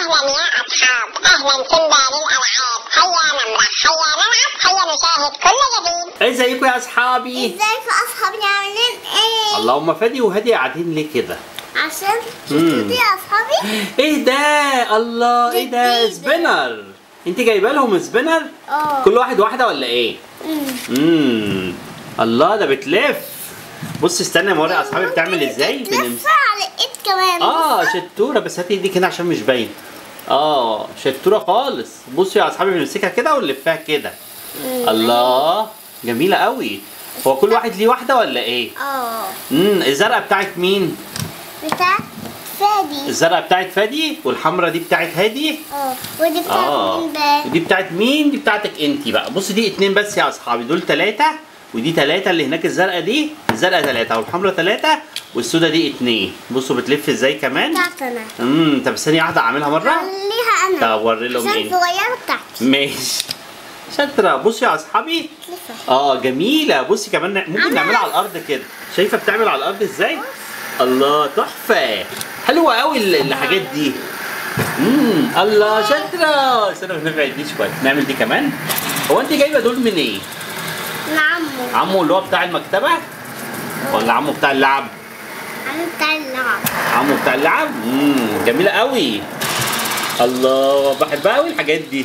أهلا يا أصحاب أهلا سيمبا للألعاب هيا نمرح هيا نلعب هيا نشاهد كل جديد ازيكم يا اصحابي ازيكم أصحابي عاملين ايه؟ اللهم فادي وهادي قاعدين ليه كده عشان مم. شفتوا يا أصحابي؟ ايه ده الله ايه ده جديدة. سبينر انت جايبه لهم سبينر اه كل واحد واحده ولا ايه مم. امم الله ده بتلف بص استنى ما اوري اصحابي بتعمل ازاي بتلف بنمس- على الإيد كمان اه شطوره بس هاتي ايدي كده عشان مش باين اه شطوره خالص بصوا يا اصحابي بنمسكها كده ونلفها كده الله جميله قوي هو كل واحد ليه واحده ولا ايه اه امم الزرقاء بتاعت مين بتاع فادي الزرقاء بتاعت فادي والحمراء دي بتاعت هادي اه ودي بتاعت اه مين بقى؟ ودي بتاعت مين دي بتاعتك انت بقى بص دي اتنين بس يا اصحابي دول تلاتة ودي تلاتة اللي هناك الزرقاء دي الزرقاء تلاتة والحمراء تلاتة والسودا دي اتنين بصوا بتلف ازاي كمان بتاعت أنا امم طب ثانية واحدة اعملها مرة خليها أنا طب وري لهم عشان ايه صغيرة بتاعتي ماشي شاطرة بصوا يا اصحابي تلفها اه جميلة بصي كمان ن- ممكن عملت. نعملها على الارض كده شايفة بتعمل على الارض ازاي الله تحفة حلوة قوي ال- الحاجات دي امم الله شاطرة استنى بس نرفع دي شوية نعمل دي كمان هو انت جايبة دول من ايه نعمو عمو اللي هو بتاع المكتبة ولا عمو بتاع اللعب أنا بتاع اللعب عمو بتاع اللعب امم جميلة قوي الله بحبها قوي الحاجات دي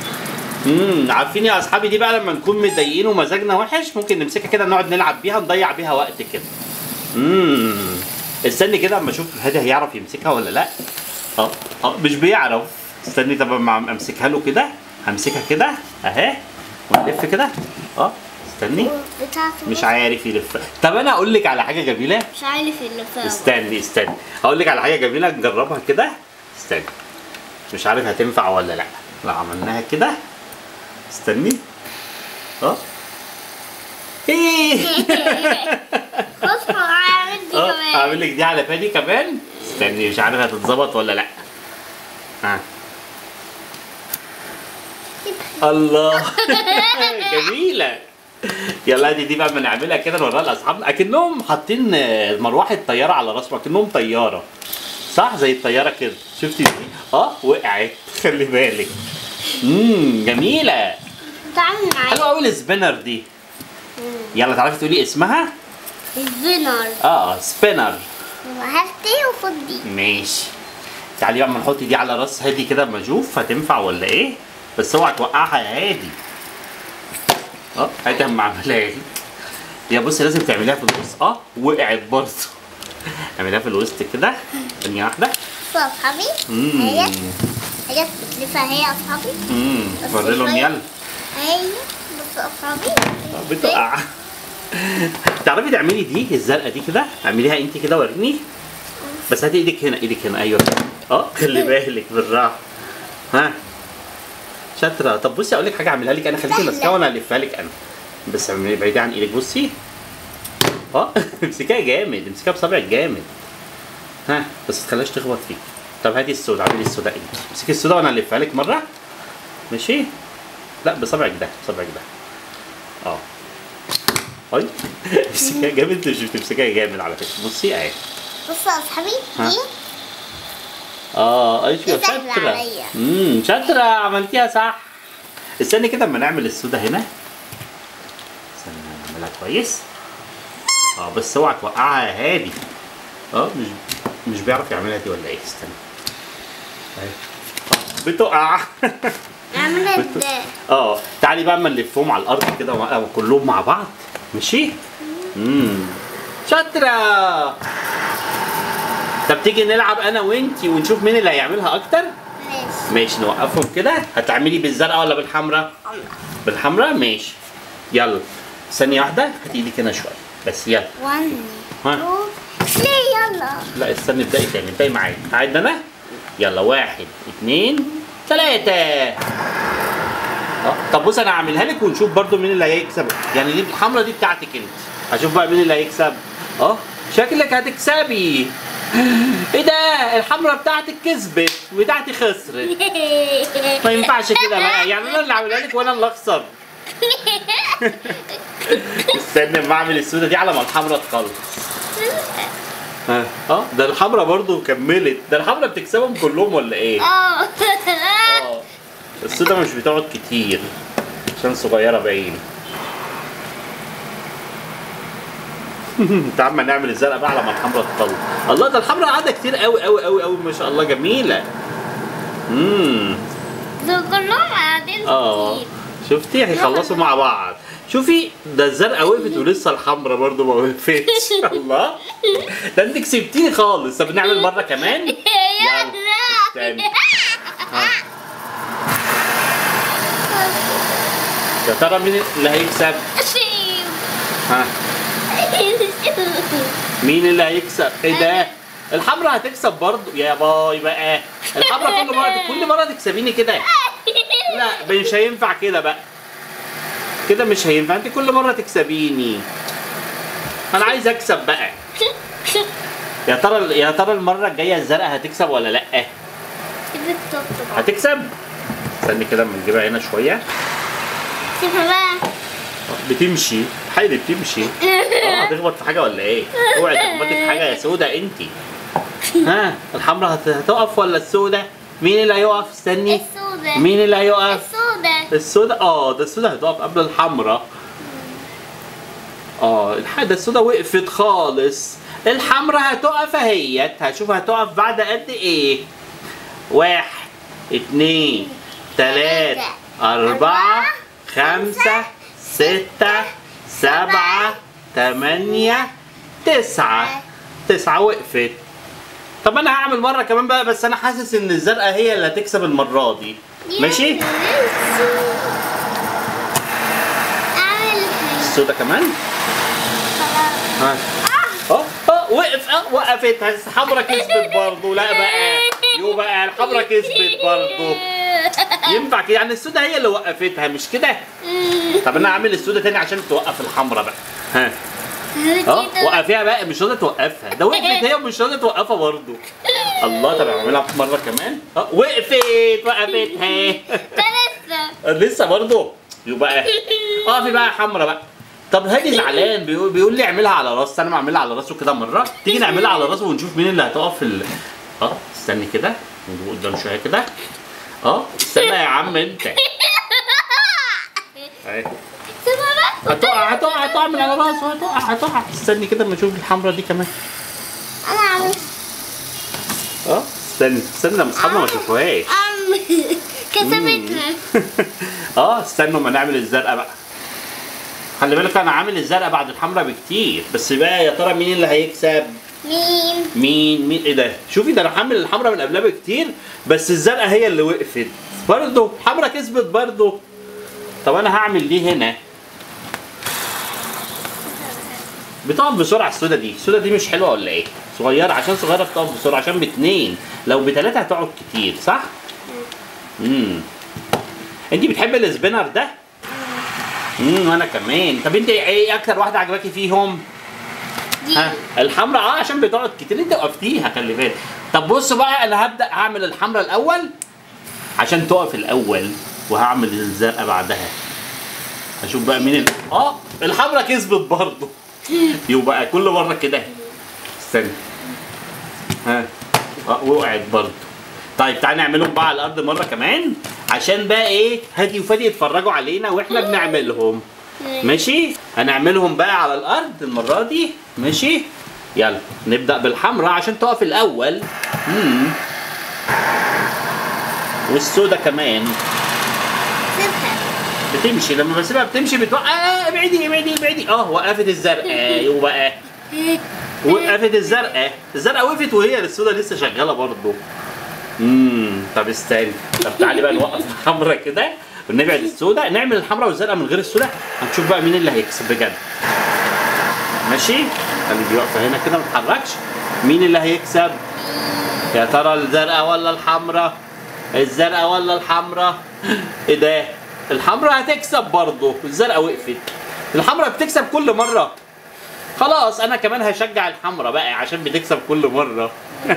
امم عارفين يا اصحابي دي بقى لما نكون متضايقين ومزاجنا وحش ممكن نمسكها كده نقعد نلعب بيها نضيع بيها وقت كده امم استني كده اما اشوف هادي هيعرف يمسكها ولا لا اه اه مش بيعرف استني طب اما امسكها له كده همسكها كده اهي ونلف كده اه استني بتاعت مش عارف يلف طب انا اقول لك على حاجه جميله مش عارف اللي فيها استني استني هقول لك على حاجه جميله نجربها كده استني مش عارف هتنفع ولا لا لو عملناها كده استني اه ايه بص هعمل دي اه كمان اعمل لك دي على فادي كمان استني مش عارف هتتظبط ولا لا ها الله جميله يلا دي دي بقى ما نعملها كده نوريها لاصحابنا اكنهم حاطين آه، مروحه طياره على راسهم اكنهم طياره صح زي الطياره كده شفتي دي اه وقعت خلي بالك امم جميله تعمل معايا حلوه قوي السبينر دي يلا تعرفي تقولي اسمها الزنر اه سبينر هاتي وخد دي ماشي تعالي بقى اما نحط دي على راس هادي كده اما اشوف هتنفع ولا ايه بس اوعى توقعها يا هادي اه هادي اما اعملها لك يا بصي لازم تعمليها في الوسط اه وقعت برضه اعمليها في الوسط كده ثانيه واحده بص يا اصحابي مم. هي هي بتلفها هي يا اصحابي امم بس وري لهم شوية. يلا هي بص يا اصحابي آه، بتقع تعرفي تعملي دي الزرقاء دي كده اعمليها انت كده وريني بس هاتي ايدك هنا ايدك هنا ايوه اه خلي بالك بالراحه ها شاطره طب بصي اقول لك حاجه اعملها لك انا خليكي سهلة. ماسكاها وانا الفها لك انا بس اعملي بعيدي عن ايدك بصي اه امسكيها جامد امسكيها بصبعك جامد ها بس تخليهاش تخبط فيك طب هاتي السودا اعملي السودا انت امسكي السودا وانا الفها لك مره ماشي لا بصبعك ده بصبعك ده اه اي امسكيها جامد انت مش بتمسكيها جامد على فكره بصي اهي بص يا اصحابي ها. دي اه ايوه دي سهلة شاطره عليا. امم شاطره عملتيها صح استني كده اما نعمل السودا هنا استنى نعملها كويس اه بس اوعى توقعها يا هادي اه مش مش بيعرف يعملها دي ولا ايه استنى اهي آه، بتقع اعملها بت- ده اه تعالي بقى اما نلفهم على الارض كده ومع- كلهم مع بعض ماشي امم شاطره طب تيجي نلعب انا وانتي ونشوف مين اللي هيعملها اكتر ماشي ماشي نوقفهم كده هتعملي بالزرقاء ولا بالحمراء بالحمراء ماشي يلا ثانيه واحده هات ايدك هنا شويه بس يلا 1 ها. 2 ليه يلا لا استني ابدأي تاني ابدأي معايا هعد انا يلا واحد اتنين تلاتة اه طب بص انا هعملها لك ونشوف برضو مين اللي هيكسب يعني دي الحمرا دي بتاعتك انت هشوف بقى مين اللي هيكسب اه شكلك هتكسبي ايه ده الحمرا بتاعتك كسبت وبتاعتي خسرت ما ينفعش كده بقى يعني انا اللي هعملها لك وانا اللي اخسر استنى اما اعمل السودا دي على ما الحمرا تخلص ها اه ده الحمرا برضو كملت ده الحمرا بتكسبهم كلهم ولا ايه؟ اه اه السودا مش بتقعد كتير عشان صغيرة باين تعال ما نعمل الزرقاء بقى على ما الحمرا تطلع الله ده الحمرا قاعدة كتير قوي قوي قوي قوي ما شاء الله جميلة امم دول كلهم قاعدين اه كتير شفتي هيخلصوا مع بعض شوفي ده الزرقاء وقفت ولسه الحمرا برضو ما وقفتش الله ده انت كسبتيني خالص طب نعمل مرة كمان يلا استني ها. يا ترى مين اللي هيكسب ها مين اللي هيكسب ايه ده الحمرا هتكسب برضو يا باي بقى الحمرا كل مره كل مره تكسبيني كده لا مش هينفع كده بقى كده مش هينفع انت كل مره تكسبيني انا عايز اكسب بقى يا ترى يا ترى المره الجايه الزرقاء هتكسب ولا لا هتكسب استني كده اما نجيبها هنا شويه سيبها بقى بتمشي حيدي بتمشي اه هتخبط في حاجه ولا ايه اوعي تخبطي في حاجه يا سودا انت ها الحمراء هت- هتقف ولا السودا مين اللي هيقف استني السوداء مين اللي هيقف السوداء السودا اه ده السودا هتقف قبل الحمراء اه الح- ده السودا وقفت خالص الحمراء هتقف اهيت هشوف هتقف بعد قد ايه واحد اتنين تلاتة أربعة خمسة ستة سبعة تمانية تسعة تسعة وقفت طب انا هعمل مرة كمان بقى بس انا حاسس ان الزرقاء هي اللي هتكسب المرة دي ماشي اعمل السودا كمان ها اه اه وقف اه وقفت الحمرا كسبت برضه لا بقى يو بقى الحمرا كسبت برضه ينفع كده يعني السودا هي اللي وقفتها مش كده طب انا اعمل السودا تاني عشان توقف الحمرا بقى ها اه وقفيها بقى مش راضيه توقفها ده وقفت هي ومش راضيه توقفها برضه الله طب اعملها مره كمان اه وقفت وقفتها لسه لسه برضه يبقى اقفي بقى يا حمرا بقى طب هادي زعلان بيقول, بيقول لي اعملها على راسه انا بعملها على راسه كده مره تيجي نعملها على راسه ونشوف مين اللي هتقف في ال... اه استني كده نجيبه قدام شويه كده اه استنى يا عم انت اهي سيبها بقى هتقع هتقع هتقع من على راسه هتقع هتقع استني كده اما اشوف الحمرا دي كمان انا عامل اه استني استني لما اصحابنا ما يشوفوهاش عم كسبتها اه استنوا ما نعمل الزرقاء بقى خلي بالك انا عامل الزرقاء بعد الحمراء بكتير بس بقى يا ترى مين اللي هيكسب مين مين مين ايه ده شوفي ده انا حامل الحمراء من قبلها بكتير بس الزرقاء هي اللي وقفت برضه الحمراء كسبت برضه طب انا هعمل دي هنا بتقف بسرعه السودا دي السودا دي مش حلوه ولا ايه صغيره عشان صغيره بتقف بسرعه عشان باتنين لو بتلاته هتقعد كتير صح امم انت بتحب السبينر ده امم وانا كمان طب انت ايه اكتر واحده عجباكي فيهم دي ها الحمراء اه عشان بتقعد كتير انت وقفتيها خلي بالك طب بص بقى انا هبدا اعمل الحمراء الاول عشان تقف الاول وهعمل الزرقاء بعدها هشوف بقى مين ال... اه الحمراء كسبت برضه يبقى كل مره كده استنى ها آه، وقعت برضه طيب تعالى نعملهم بقى على الارض مره كمان عشان بقى ايه هادي وفادي يتفرجوا علينا واحنا بنعملهم ماشي هنعملهم بقى على الارض المره دي ماشي يلا نبدا بالحمراء عشان تقف الاول امم والسودا كمان سيبها بتمشي لما بسيبها بتمشي بتوقع آه ابعدي ابعدي ابعدي اه وقفت الزرقاء وبقى وقفت الزرقاء الزرقاء وقفت وهي السودا لسه شغاله برضه امم طب استني طب تعالي بقى نوقف الحمراء كده ونبعد السودا نعمل الحمراء والزرقاء من غير السودا هنشوف بقى مين اللي هيكسب بجد ماشي خلي دي واقفه هنا كده ما تتحركش مين اللي هيكسب يا ترى الزرقاء ولا الحمراء الزرقاء ولا الحمراء ايه ده الحمراء هتكسب برضه الزرقاء وقفت الحمراء بتكسب كل مره خلاص انا كمان هشجع الحمراء بقى عشان بتكسب كل مره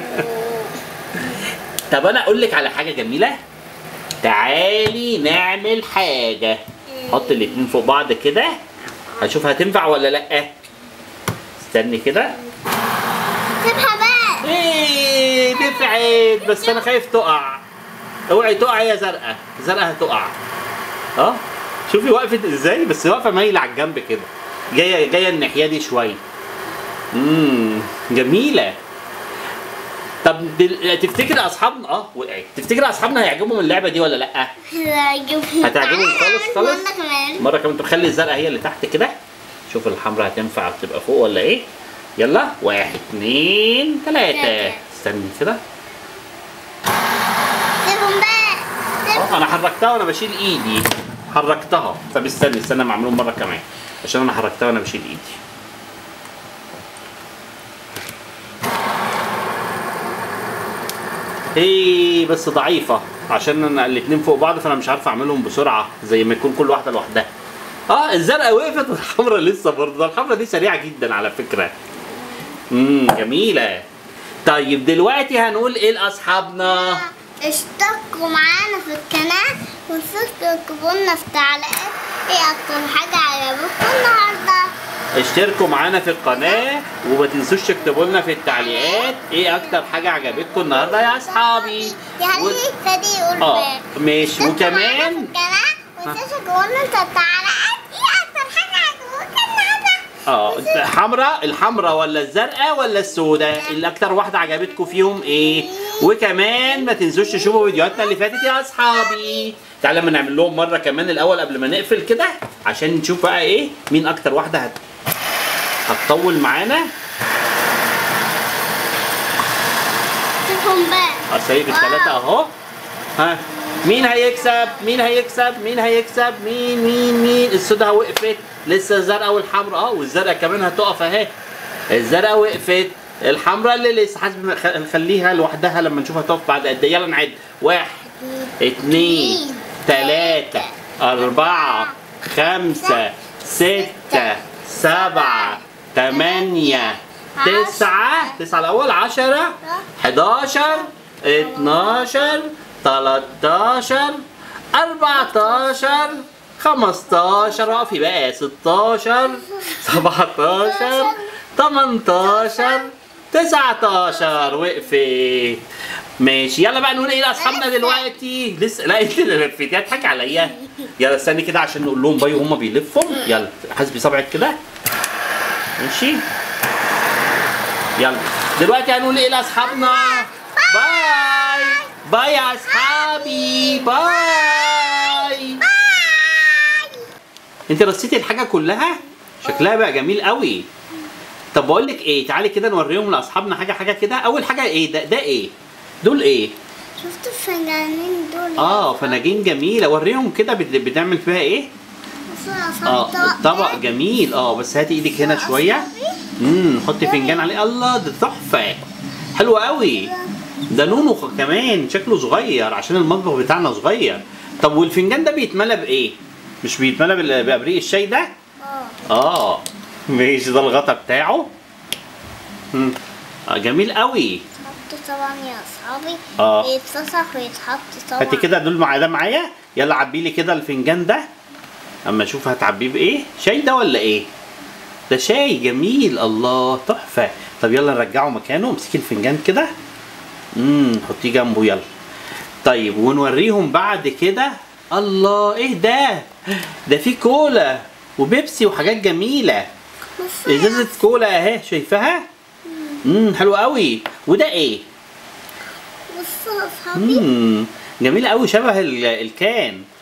طب انا اقول لك على حاجه جميله تعالي نعمل حاجه حط الاتنين فوق بعض كده هشوف هتنفع ولا لا استني كده سيبها بقى ايه نفعت بس انا خايف تقع اوعي تقع يا زرقاء زرقاء هتقع اه شوفي وقفت ازاي بس واقفه مايله على الجنب كده جايه جايه الناحيه دي شويه امم جميله طب دل... تفتكر اصحابنا اه وقعت تفتكر اصحابنا هيعجبهم اللعبه دي ولا لا هتعجبهم هتعجبهم خالص خالص وانا كمان مره كمان تخلي الزرقاء هي اللي تحت كده شوف الحمراء هتنفع تبقى فوق ولا ايه يلا واحد اتنين تلاتة تلاتة. استني كده سيبهم بقى سيبهم اه انا حركتها وانا بشيل ايدي حركتها طب استني استنى معمولهم مره كمان عشان انا حركتها وانا بشيل ايدي ايه بس ضعيفة عشان انا الاتنين فوق بعض فانا مش عارف اعملهم بسرعة زي ما يكون كل واحدة لوحدها اه الزرقاء وقفت والحمراء لسه برضه الحمراء دي سريعة جدا على فكرة امم جميلة طيب دلوقتي هنقول ايه لاصحابنا اشتركوا معانا في القناة وتنسوا تكتبوا لنا في التعليقات ايه اكتر حاجة عجبتكم النهاردة اشتركوا معانا في القناة وما تنسوش تكتبوا لنا في التعليقات ايه اكتر حاجة عجبتكم النهاردة يا اصحابي يعني و... فادي يقول اه بقى. ماشي اشتركوا معانا في وكمان القناة وتنسوا تكتبوا لنا في التعليقات ايه اكتر حاجة عجبتكم النهاردة اه حمراء الحمراء ولا الزرقاء ولا السوداء اللي اكتر واحدة عجبتكم فيهم ايه وكمان ما تنسوش تشوفوا فيديوهاتنا اللي فاتت يا اصحابي تعالى لما نعمل لهم مرة كمان الاول قبل ما نقفل كده عشان نشوف بقى ايه مين اكتر واحدة هت... هتطول معانا سيبهم بقى أسايب الثلاثة أهو ها مين هيكسب؟ مين هيكسب؟ مين هيكسب؟ مين مين مين؟ السوداء وقفت لسه الزرقاء والحمراء اه والزرقاء كمان هتقف اهي الزرقاء وقفت الحمراء اللي لسه حاسب خ- نخليها لوحدها لما نشوفها تقف بعد قد ايه يلا نعد واحد اتنين تلاتة أربعة خمسة ستة سبعة تمانية تسعة تسعة الأول عشرة 11 12 13 14 15 اقفي بقى 16 17 18 19 وقفت ماشي يلا بقى نقول ايه لاصحابنا دلوقتي لسه لا انت اللي لفيتي هتضحك عليا يلا استني كده عشان نقول لهم باي وهم بيلفوا يلا حاسبي صبعك كده ماشي يلا دلوقتي هنقول ايه لاصحابنا باي باي يا اصحابي باي انت رصيتي الحاجه كلها شكلها بقى جميل قوي طب بقول لك ايه تعالي كده نوريهم لاصحابنا حاجه حاجه كده اول حاجه ايه ده ده ايه دول ايه شفت الفنانين دول اه فناجين جميله وريهم كده بت- بتعمل فيها ايه اه الطبق جميل اه بس هاتي ايدك هنا شويه امم حطي فنجان عليه الله ده تحفه حلو قوي ده لونه خ- كمان شكله صغير عشان المطبخ بتاعنا صغير طب والفنجان ده بيتملى بايه مش بيتملى بال- بابريق الشاي ده اه اه ماشي ده الغطا بتاعه مم. آه جميل قوي حط طبعا يا اصحابي آه. يتفسخ ويتحط طبعا هاتي كده دول مع ده معايا يلا عبي لي كده الفنجان ده اما اشوف هتعبيه بايه شاي ده ولا ايه ده شاي جميل الله تحفه طب يلا نرجعه مكانه امسكي الفنجان كده امم حطيه جنبه يلا طيب ونوريهم بعد كده الله ايه ده ده في كولا وبيبسي وحاجات جميله بص ازازه كولا اهي شايفاها امم حلو قوي وده ايه بص يا اصحابي امم جميل قوي شبه ال- الكان